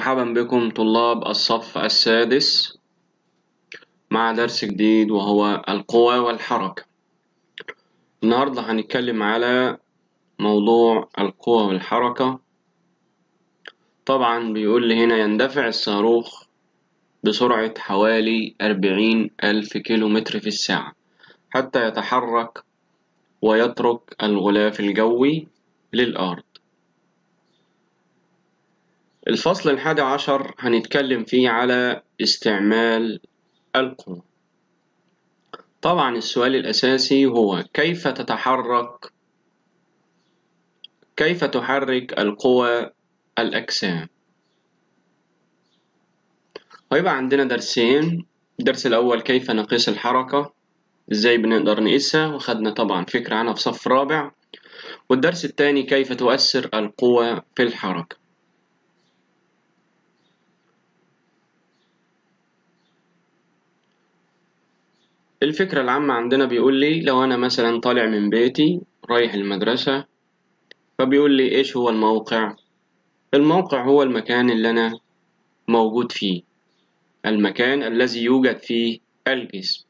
مرحبا بكم طلاب الصف السادس مع درس جديد وهو القوى والحركة النهاردة هنتكلم على موضوع القوى والحركة طبعا بيقول لي هنا يندفع الصاروخ بسرعة حوالي أربعين ألف كيلو متر في الساعة حتى يتحرك ويترك الغلاف الجوي للأرض الفصل الحادي عشر هنتكلم فيه على استعمال القوى طبعا السؤال الأساسي هو كيف تتحرك كيف تحرك القوى الأجسام هيبقى عندنا درسين الدرس الأول كيف نقيس الحركة ازاي بنقدر نقيسها وخدنا طبعا فكرة عنها في صف رابع والدرس الثاني كيف تؤثر القوى في الحركة الفكرة العامة عندنا بيقول لي لو أنا مثلا طالع من بيتي رايح المدرسة فبيقول لي إيش هو الموقع الموقع هو المكان اللي أنا موجود فيه المكان الذي يوجد فيه الجسم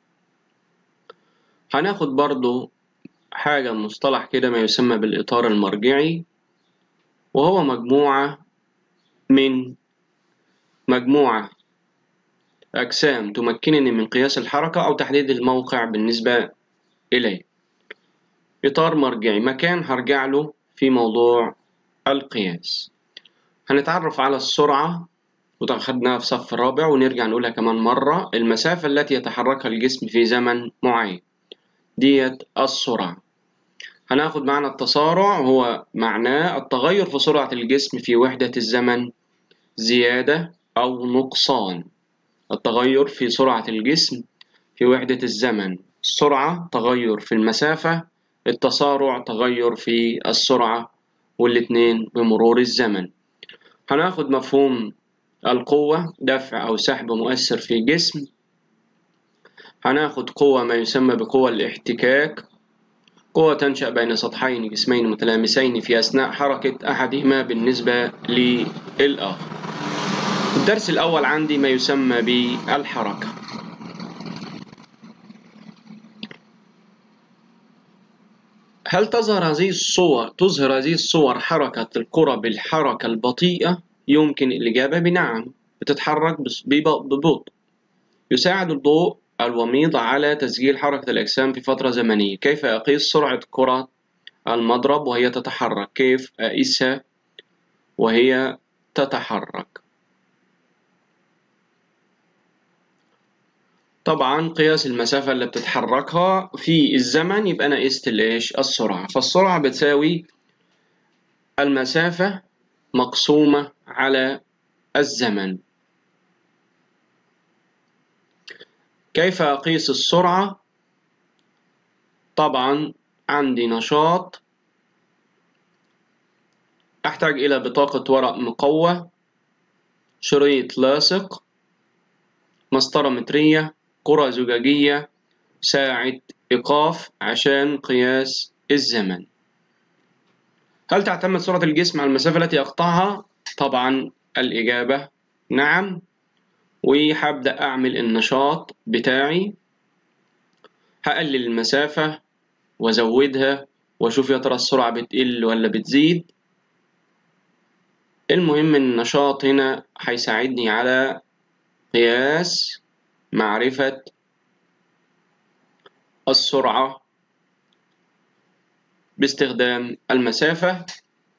هناخد برضو حاجة مصطلح كده ما يسمى بالإطار المرجعي وهو مجموعة من مجموعة أجسام تمكنني من قياس الحركة أو تحديد الموقع بالنسبة إلي إطار مرجعي مكان هرجع له في موضوع القياس هنتعرف على السرعة وخدناها في صف الرابع ونرجع نقولها كمان مرة المسافة التي يتحركها الجسم في زمن معين ديت السرعة هناخد معنى التسارع هو معناه التغير في سرعة الجسم في وحدة الزمن زيادة أو نقصان التغير في سرعة الجسم في وحدة الزمن السرعة تغير في المسافة التسارع تغير في السرعة والاتنين بمرور الزمن هناخد مفهوم القوة دفع أو سحب مؤثر في جسم هناخد قوة ما يسمى بقوة الاحتكاك قوة تنشأ بين سطحين جسمين متلامسين في أثناء حركة أحدهما بالنسبة للآخر الدرس الأول عندي ما يسمى بالحركة هل تظهر هذه الصور تظهر هذه الصور حركة الكرة بالحركة البطيئة؟ يمكن الإجابة بنعم بتتحرك ببطء يساعد الضوء الوميض على تسجيل حركة الأجسام في فترة زمنية كيف أقيس سرعة كرة المضرب وهي تتحرك كيف أقيسها وهي تتحرك طبعا قياس المسافة اللي بتتحركها في الزمن يبقى أنا قست الإيش السرعة فالسرعة بتساوي المسافة مقسومة على الزمن كيف أقيس السرعة؟ طبعا عندي نشاط أحتاج إلى بطاقة ورق مقوى شريط لاصق مسطرة مترية كرة زجاجية ساعة إيقاف عشان قياس الزمن هل تعتمد سرعة الجسم على المسافة التي يقطعها؟ طبعا الإجابة نعم وهبدأ أعمل النشاط بتاعي هقلل المسافة وأزودها وأشوف يا ترى السرعة بتقل ولا بتزيد المهم النشاط هنا هيساعدني على قياس معرفة السرعة باستخدام المسافة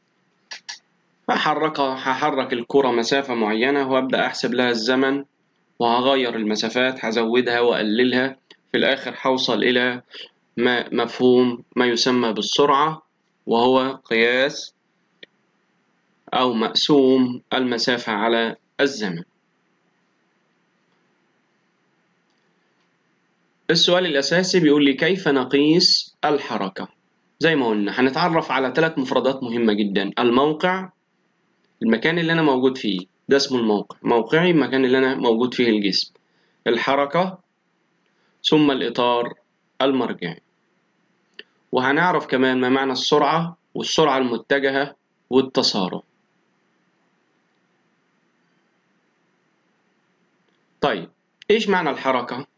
هحركها هحرك الكرة مسافة معينة وأبدأ أحسب لها الزمن وهغير المسافات هزودها وأقللها في الآخر هوصل إلى ما مفهوم ما يسمى بالسرعة وهو قياس أو مقسوم المسافة على الزمن السؤال الأساسي بيقول لي كيف نقيس الحركة زي ما قلنا هنتعرف على ثلاث مفردات مهمة جدا الموقع المكان اللي أنا موجود فيه ده اسمه الموقع موقعي المكان اللي أنا موجود فيه الجسم الحركة ثم الإطار المرجعي وهنعرف كمان ما معنى السرعة والسرعة المتجهة والتسارع طيب إيش معنى الحركة؟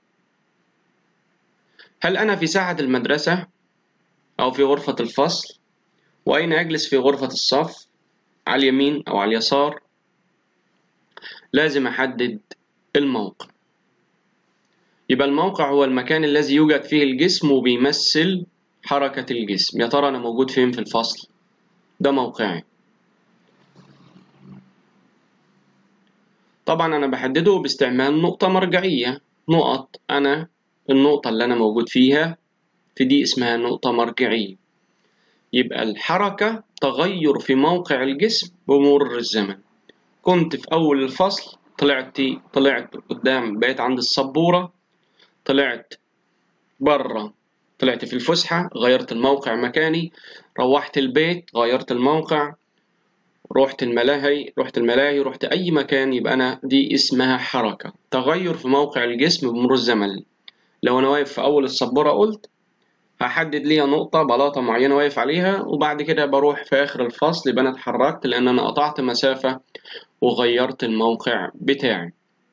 هل أنا في ساحة المدرسة أو في غرفة الفصل وأين أجلس في غرفة الصف على اليمين أو على اليسار لازم أحدد الموقع يبقى الموقع هو المكان الذي يوجد فيه الجسم وبيمثل حركة الجسم يا ترى أنا موجود فين في الفصل ده موقعي طبعا أنا بحدده باستعمال نقطة مرجعية نقط أنا النقطة اللي أنا موجود فيها في دي اسمها نقطة مرجعية يبقى الحركة تغير في موقع الجسم بمرور الزمن كنت في أول الفصل طلعت طلعت قدام بقيت عند السبورة طلعت بره طلعت في الفسحة غيرت الموقع مكاني روحت البيت غيرت الموقع رحت الملاهي رحت الملاهي رحت أي مكان يبقى أنا دي اسمها حركة تغير في موقع الجسم بمرور الزمن لو أنا واقف في أول السبورة قلت هحدد ليها نقطة بلاطة معينة واقف عليها وبعد كده بروح في آخر الفصل يبقى أنا اتحركت لأن أنا قطعت مسافة وغيرت الموقع بتاعي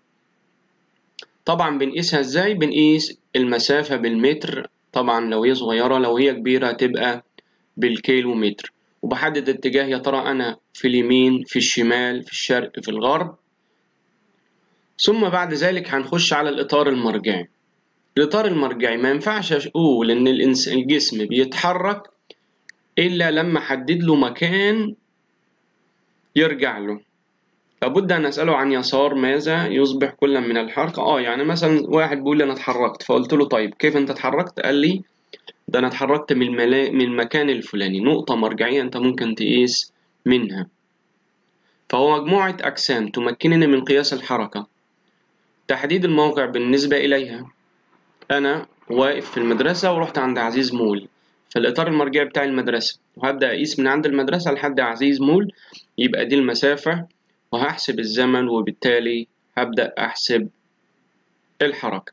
طبعا بنقيسها ازاي بنقيس المسافة بالمتر طبعا لو هي صغيرة لو هي كبيرة تبقى بالكيلو متر وبحدد اتجاه يا ترى أنا في اليمين في الشمال في الشرق في الغرب ثم بعد ذلك هنخش على الإطار المرجعي الإطار المرجعي ما ينفعش أقول إن الإنس الجسم بيتحرك إلا لما أحدد له مكان يرجع له لابد أن أسأله عن يسار ماذا يصبح كل من الحركة آه يعني مثلا واحد بيقول لي أنا اتحركت فقلت له طيب كيف أنت اتحركت قال لي ده أنا اتحركت من, الملا... من المكان الفلاني نقطة مرجعية أنت ممكن تقيس منها فهو مجموعة أجسام تمكنني من قياس الحركة تحديد الموقع بالنسبة إليها أنا واقف في المدرسة ورحت عند عزيز مول فالإطار المرجعي بتاع المدرسة وهبدأ أقيس من عند المدرسة لحد عزيز مول يبقى دي المسافة وهحسب الزمن وبالتالي هبدأ أحسب الحركة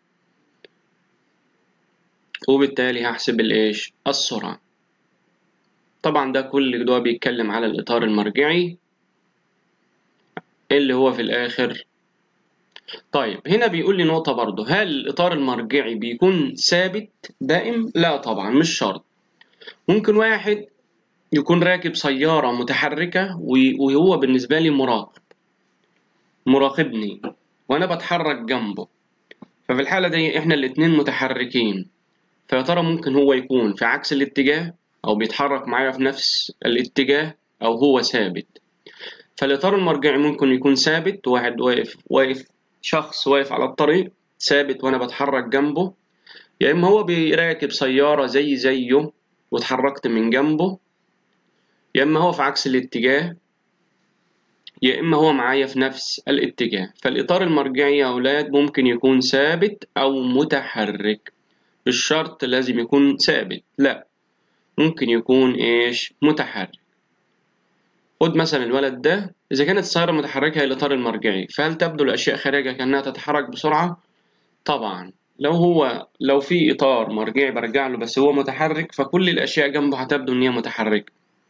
وبالتالي هحسب الإيش السرعة طبعا ده كل ده بيتكلم على الإطار المرجعي اللي هو في الآخر طيب هنا بيقول لي نقطة برضه هل الإطار المرجعي بيكون ثابت دائم؟ لا طبعا مش شرط ممكن واحد يكون راكب سيارة متحركة وهو بالنسبة لي مراقب مراقبني وأنا بتحرك جنبه ففي الحالة دي إحنا الاتنين متحركين فيا ترى ممكن هو يكون في عكس الاتجاه أو بيتحرك معايا في نفس الاتجاه أو هو ثابت فالإطار المرجعي ممكن يكون ثابت واحد واقف واقف شخص واقف على الطريق ثابت وأنا بتحرك جنبه يا إما هو بيراكب سيارة زي زيه واتحركت من جنبه يا إما هو في عكس الاتجاه يا إما هو معايا في نفس الاتجاه فالإطار المرجعي يا أولاد ممكن يكون ثابت أو متحرك مش شرط لازم يكون ثابت لا ممكن يكون إيش متحرك خد مثلا الولد ده إذا كانت السيارة متحركة هي الإطار المرجعي فهل تبدو الأشياء خارجها كأنها تتحرك بسرعة؟ طبعا لو هو لو في إطار مرجعي برجع له بس هو متحرك فكل الأشياء جنبه هتبدو إن هي متحركة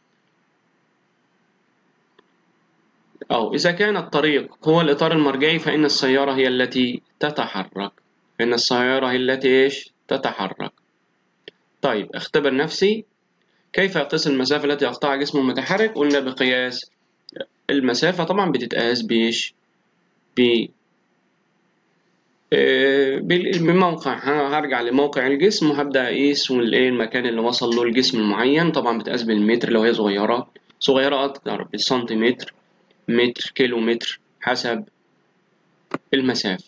أو إذا كان الطريق هو الإطار المرجعي فإن السيارة هي التي تتحرك فإن السيارة هي التي إيش تتحرك طيب اختبر نفسي كيف أقيس المسافة التي يقطعها جسم متحرك قلنا بقياس المسافة طبعا بتتقاس بإيش ب بموقع هرجع لموقع الجسم وهبدأ أقيس المكان اللي وصل له الجسم المعين طبعا بتقاس بالمتر لو هي صغيرة صغيرة أكتر بالسنتيمتر متر كيلو متر حسب المسافة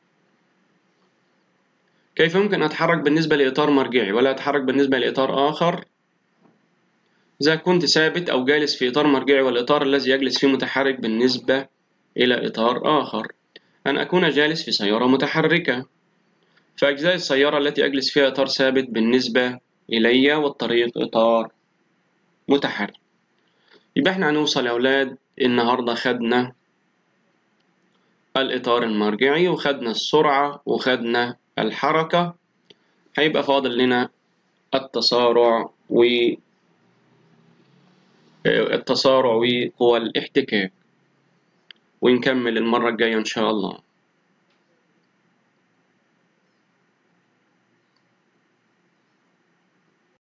كيف يمكن أتحرك بالنسبة لإطار مرجعي ولا أتحرك بالنسبة لإطار آخر إذا كنت ثابت أو جالس في إطار مرجعي والإطار الذي يجلس فيه متحرك بالنسبة إلى إطار آخر أن أكون جالس في سيارة متحركة فأجزاء السيارة التي أجلس فيها إطار ثابت بالنسبة إلي والطريق إطار متحرك يبقى إحنا هنوصل يا أولاد النهاردة خدنا الإطار المرجعي وخدنا السرعة وخدنا الحركة هيبقى فاضل لنا التسارع و التسارع وقوى الاحتكاك ونكمل المرة الجاية إن شاء الله